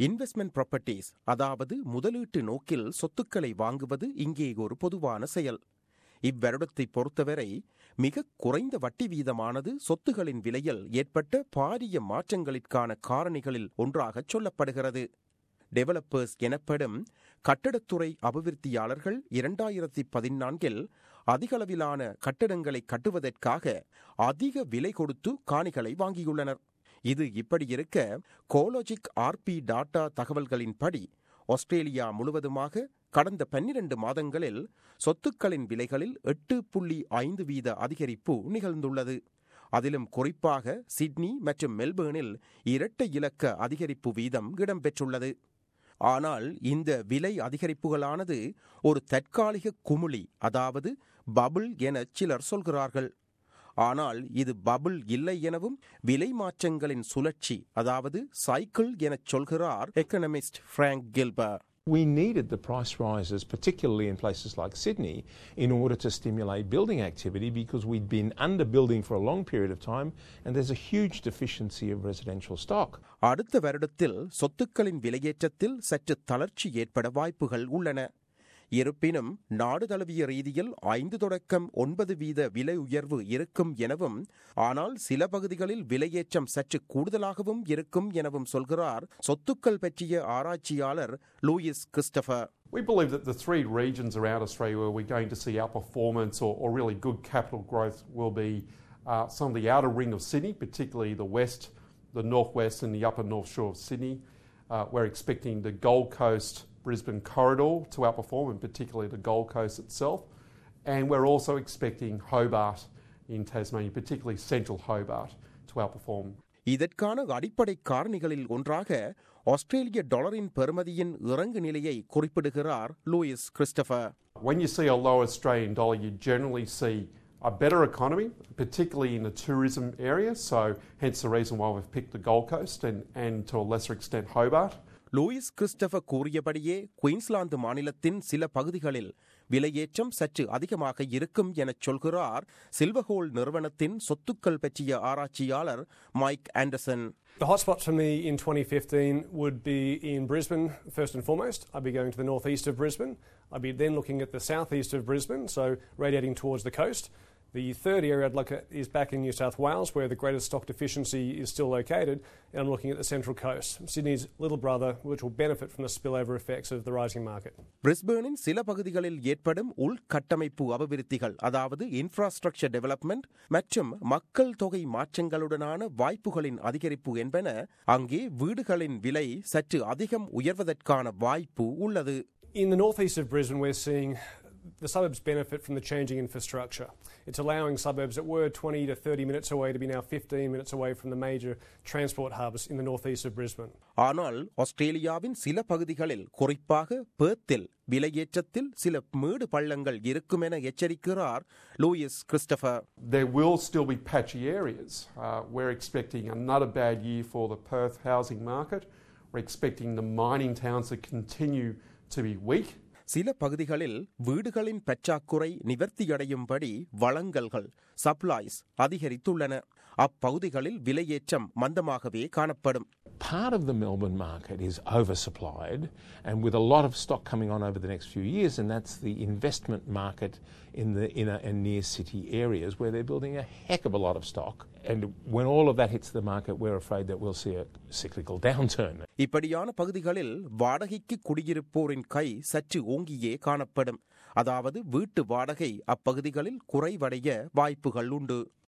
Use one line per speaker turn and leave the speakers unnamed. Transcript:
Investment properties அதாவது முதலீட்டு நோக்கில் சொத்துக்களை வாங்குவது இங்கே ஒரு பொதுவான செயல் இவ்வருடத்தை பொறுத்தவரை மிக குறைந்த வட்டி வீதமானது சொத்துகளின் விலையில் ஏற்பட்ட பாரிய மாற்றங்களிற்கான காரணிகளில் ஒன்றாக சொல்லப்படுகிறது டெவலப்பர்ஸ் எனப்படும் கட்டடத்துறை அபிவிருத்தியாளர்கள் இரண்டாயிரத்தி பதினான்கில் அதிகளவிலான கட்டடங்களை கட்டுவதற்காக அதிக விலை கொடுத்து காணிகளை வாங்கியுள்ளனர் இது இப்படி இருக்க கோலோஜிக் ஆர்பி டாட்டா தகவல்களின்படி ஆஸ்திரேலியா முழுவதுமாக கடந்த பன்னிரண்டு மாதங்களில் சொத்துக்களின் விலைகளில் எட்டு புள்ளி ஐந்து வீத அதிகரிப்பு நிகழ்ந்துள்ளது அதிலும் குறிப்பாக சிட்னி மற்றும் மெல்பேர்னில் இரட்டை இலக்க அதிகரிப்பு வீதம் இடம்பெற்றுள்ளது ஆனால் இந்த விலை அதிகரிப்புகளானது ஒரு தற்காலிக குமிழி அதாவது பபுள் என சிலர் சொல்கிறார்கள் ஆனால் இது பபுள் இல்லை எனவும் விலை மாற்றங்களின் சுழற்சி அதாவது சைக்கிள் எனச் சொல்கிறார் economist Frank Gelber
We needed the price rises, particularly in places like Sydney, in order to stimulate building activity because we'd been underbuilding for a long period of time and there's a huge deficiency of residential stock.
அடுத்த வருடத்தில் சொத்துக்களின் விலையேற்றத்தில் சற்று தளர்ச்சி ஏற்பட வாய்ப்புகள் உள்ளன இருப்பினும் நாடு தழுவிய ரீதியில் ஐந்து தொடக்கம் ஒன்பது வீத விலை உயர்வு இருக்கும் எனவும் ஆனால் சில பகுதிகளில் விலையேற்றம் சற்று கூடுதலாகவும் இருக்கும் எனவும் சொல்கிறார் சொத்துக்கள் பற்றிய ஆராய்ச்சியாளர் Louis Christopher
We believe that the three regions around Australia where we're going to see outperformance or, or really good capital growth will be uh, some of the outer ring of Sydney, particularly the west, the northwest, and the upper north shore of Sydney. Uh, we're expecting the Gold Coast Brisbane corridor to outperform, and particularly the Gold Coast itself. And we're also expecting Hobart in Tasmania, particularly central Hobart, to outperform.
இதற்கான அடிப்படை காரணிகளில் ஒன்றாக ஆஸ்திரேலிய டாலரின் பெறுமதியின் இறங்கு நிலையை குறிப்பிடுகிறார் Louis Christopher
When you see a low Australian dollar, you generally see a better economy, particularly in the tourism area. So, hence the reason why we've picked the Gold Coast and, and to a lesser extent Hobart.
Louis Christopher கூறியபடியே Queensland மாநிலத்தின் சில பகுதிகளில் விலையேற்றம் சற்று அதிகமாக இருக்கும் எனச் சொல்கிறார் சில்வஹோல் நிறுவனத்தின் சொத்துக்கள் பற்றிய ஆராய்ச்சியாளர் Mike Anderson
The hotspots for me in 2015 would be in Brisbane, first and foremost. I'd be going to the northeast of Brisbane. I'd be then looking at the southeast of Brisbane, so radiating towards the coast. The third area I'd look at is back in New South Wales, where the greatest stock deficiency is still located, and I'm looking at the Central Coast, Sydney's little brother, which will benefit from the spillover effects of the rising market.
பிரிஸ்பேனின் சில பகுதிகளில் ஏற்படும் உள்கட்டமைப்பு அபிவிருத்திகள் அதாவது infrastructure development மற்றும் மக்கள் தொகை மாற்றங்களுடனான வாய்ப்புகளின் அதிகரிப்பு என்பன அங்கே வீடுகளின் விலை சற்று அதிகம் உயர்வதற்கான வாய்ப்பு உள்ளது
In the northeast of Brisbane, we're seeing the suburbs benefit from the changing infrastructure. It's allowing suburbs that were 20 to 30 minutes away to be now 15 minutes away from the major transport hubs in the northeast of Brisbane.
ஆனால் ஆஸ்திரேலியாவின் சில பகுதிகளில் குறிப்பாக பேர்த்தில் விலையேற்றத்தில் சில மேடு பள்ளங்கள் இருக்கும் என எச்சரிக்கிறார் Louis Christopher
There will still be patchy areas. Uh, we're expecting another bad year for the Perth housing market. We're expecting the mining towns to continue to be weak.
சில பகுதிகளில் வீடுகளின் பற்றாக்குறை நிவர்த்தியடையும்படி வழங்கல்கள் சப்ளைஸ் அதிகரித்துள்ளன அப்பகுதிகளில் விலையேற்றம் மந்தமாகவே காணப்படும்
Part of the Melbourne market is oversupplied, and with a lot of stock coming on over the next few years, and that's the investment market in the inner and near city areas where they're building a heck of a lot of stock. And when all of that hits the market, we're afraid that we'll see a cyclical downturn.
இப்படியான பகுதிகளில் வாடகைக்கு குடியிருப்போரின் கை சற்று ஓங்கியே காணப்படும் அதாவது வீட்டு வாடகை அப்பகுதிகளில் குறைவடைய வாய்ப்புகள் உண்டு